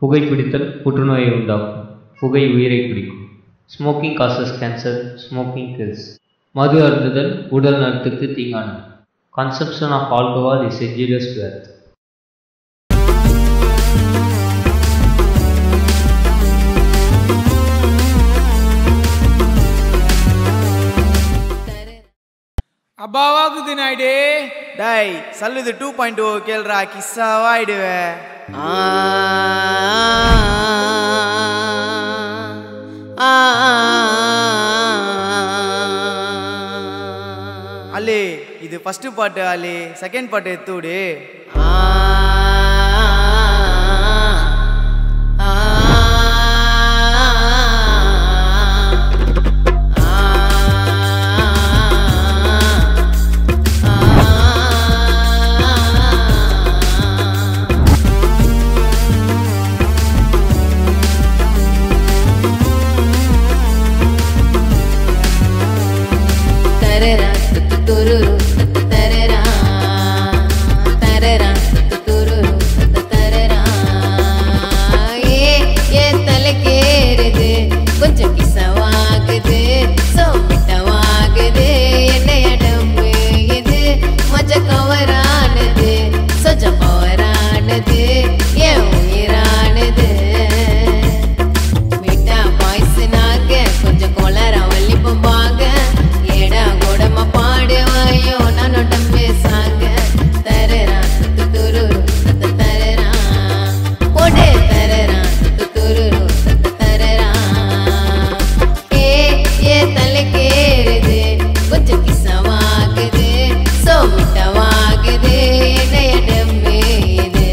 புகைப்பிடித்தல் புற்றுநோயை உண்டாக்கும் புகை உயிரை பிடிக்கும் smoking causes cancer smoking kills மது அருந்துதல் உடல் நலத்துக்கு தீங்கானது consumption of alcohol is injurious to health அப்பாவாகுது நாயுடு டேய் சல்லுது டூ பாயிண்ட் ஓ கேள்றா கிஸ்ஸாவாயிடுவே அல்லே இது ஃபர்ஸ்ட் பாட்டு அல்லே செகண்ட் பாட்டு எடுத்து விடு தரரா துத்து துருரு தத்து தரரா தரரா துத்து துருரு தத்து தரரா ஏ ஏ தலைக்கேறுது கொஞ்சம் கிசவாகுது சோப்பிட்டவாகுது என்னைய டம்பு இது மஜ கவரானது சொஜ பவரானது என் உயிரானது விட்டா பாய்ஸ்னாக கொஞ்சம் கொலரா வள்ளிப்பம் வாங்க ஏடா கூடமா பாடுவாயோ நானோட பேசாங்க தரரா துத்து துருரு தத்து தரரா போடு தரரா துத்து துருரு தத்து தரரா ஏ ஏ தலைக்கேறுது கொஞ்சம் கிசவாகுது சோமிட்டவாகுது என்னைய டம்பு இது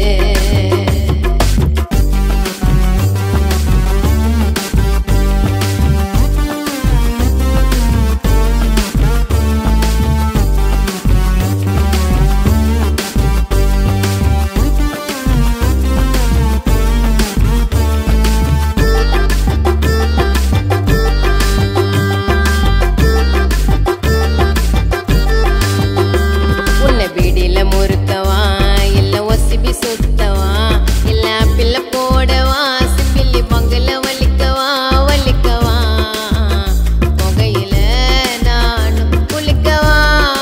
உன்னை பீடியில முறுக்கவா இல்ல ஒசிபி சுத்தவா இல்ல பிள்ளை போடவா சிப்பில்லி பங்குல வலிக்கவா வலிக்கவா புகையில நானும் குளிக்கவா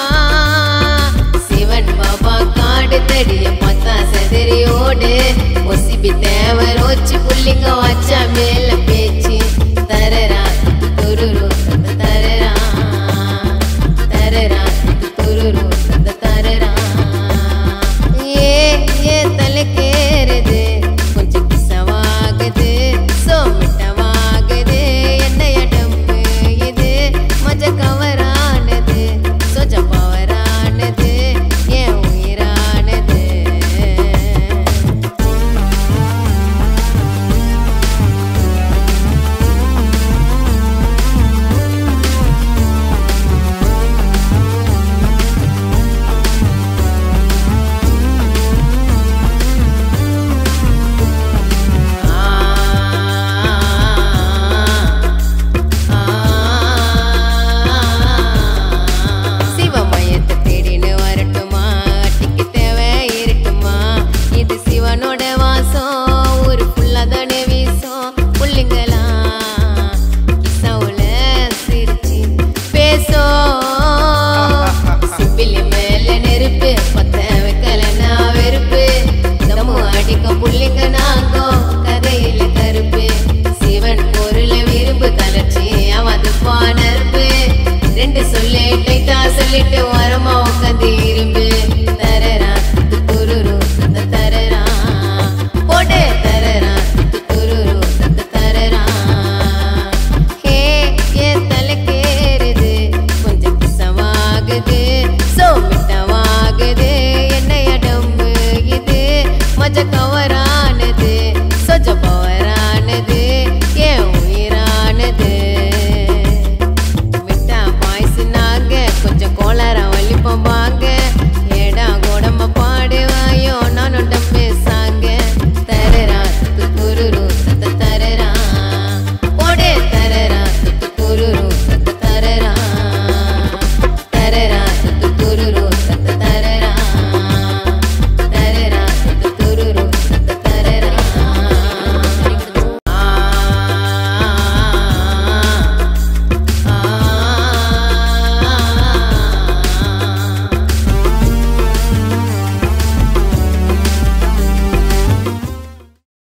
சிவன் பாபா காடு தடிய பார்த்தா செதறி ஓடு ஒசிபி தேவர் வச்சு புள்ளிங்க வச்சா மேல பேச்சு தரரா துருரு தரரா தரரா துருரு தரரா ஏ ஏ தலைக்கேறுது கொஞ்சம் கிசவாகுது சோமிட்டவாகுது என்னைய டம்பு இது மஜ கவரானது சொஜ பவரானது என் உயிரானது சிவமயத்தை தேடின்னு வரட்டுமா அட்டிக்கு தேவை இருட்டுமா இது சிவனோட வாசம் ஊரு ஃபுல்லா தானே வீசும் புள்ளிங்களா கிசாவுல சிரிச்சு பேசும் சிப்பிலி மேல நெருப்பு பத்த வைக்கலனா வெறுப்பு தம்மு அடிக்கும் புள்ளிங்க நாங்கும் கதையில கருப்பு சிவன் பொருளை விரும்பு தளர்ச்சி அவது பானர்பு ரெண்டு சொல்லு டைட்டா சொல்லிட்டு வரமா உட்காந்து இரும்பு தரரா துத்து துருரு தத்த தரரா போடு தரரா துத்து துருரு தத்த தரரா ஹே ஏ தலைக்கேறுது கொஞ்சம் கிசவாகுது சோமிட்டவாகுது என்னைய டம்பு இது மஜ கவரானது சொஜ பவரானது என் உயிரானது விட்டா பாய்ஸ்னாங்க கொஞ்சம் கோளாரம் வலிப்பம் வாங்க